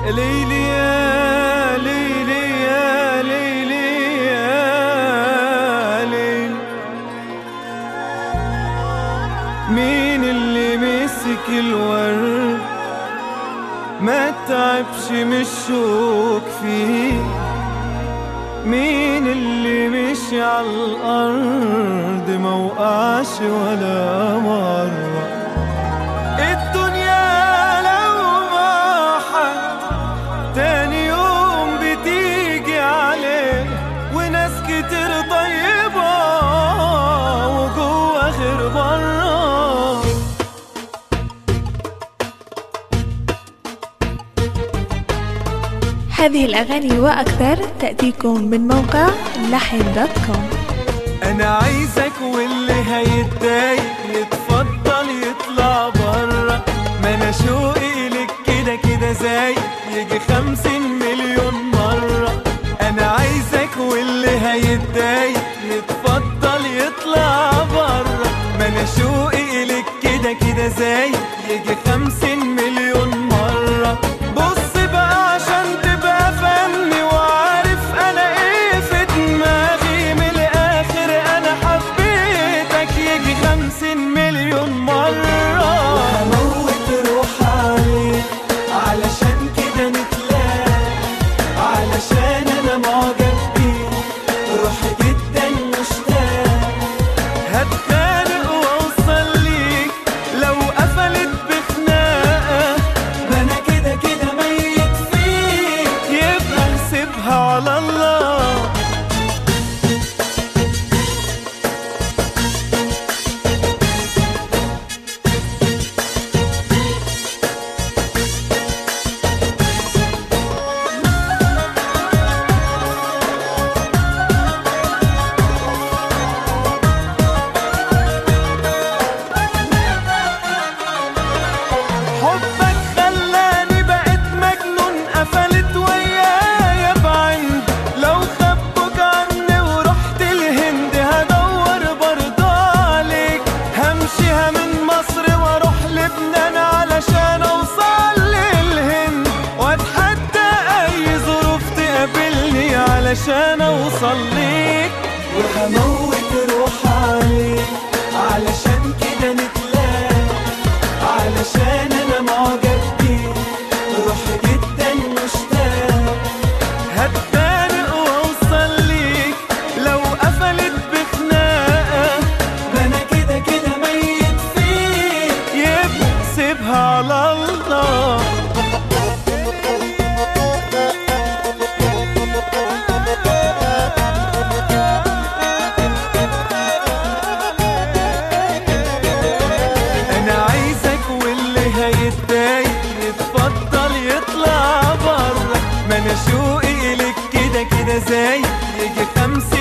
ليلي يا ليلي يا ليلي يا ليل مين اللي مسك الورد ما تعبش من الشوك فيه مين اللي مشي على الأرض ما وقعش ولا مرة الدنيا لو ما حد تاني يوم بتيجي عليه وناس كتير طيبة وجوه غير بره هذه الأغاني وأكثر تأتيكم من موقع لحن دوت كوم انا عايزك واللي هيتضايق يتفضل يطلع بره ما انا شوقي لك كده كده زي يجي خمسين مليون مرة انا عايزك واللي هيتضايق يتفضل يطلع بره ما انا شوقي لك كده كده زي يجي خمسين مليون مرة بص بقى عشان تبقى فني وعارف انا ايه في دماغي من الاخر انا حبيتك يجي خمسين مليون مرة هموت روح عليك علشان كده نتلاقى علشان انا معجب بيك روحي جدا مشتاق هتخانق واوصل ليك لو قفلت بخناقه ما انا كده كده ميت فيك يبقى سيبها على الله حبك خلاني بقيت مجنون قفلت ويايا بعند لو خبوك عني ورحت الهند هدور برضه عليك همشيها من مصر واروح لبنان علشان اوصل للهند واتحدى اي ظروف تقابلني علشان اوصل ليك وهموت روح عليك علشان كده نتلاقى علشان انا معجب بيك روحي جدا مشتاق هتفارق واوصل ليك لو قفلت بخناقه ما انا كده كده ميت فيك يبقى سيبها على الله انا عايزك واللي هيتضايق يتفضل يطلع بره ما انا شوقي لك كده كده زي يجي خمسين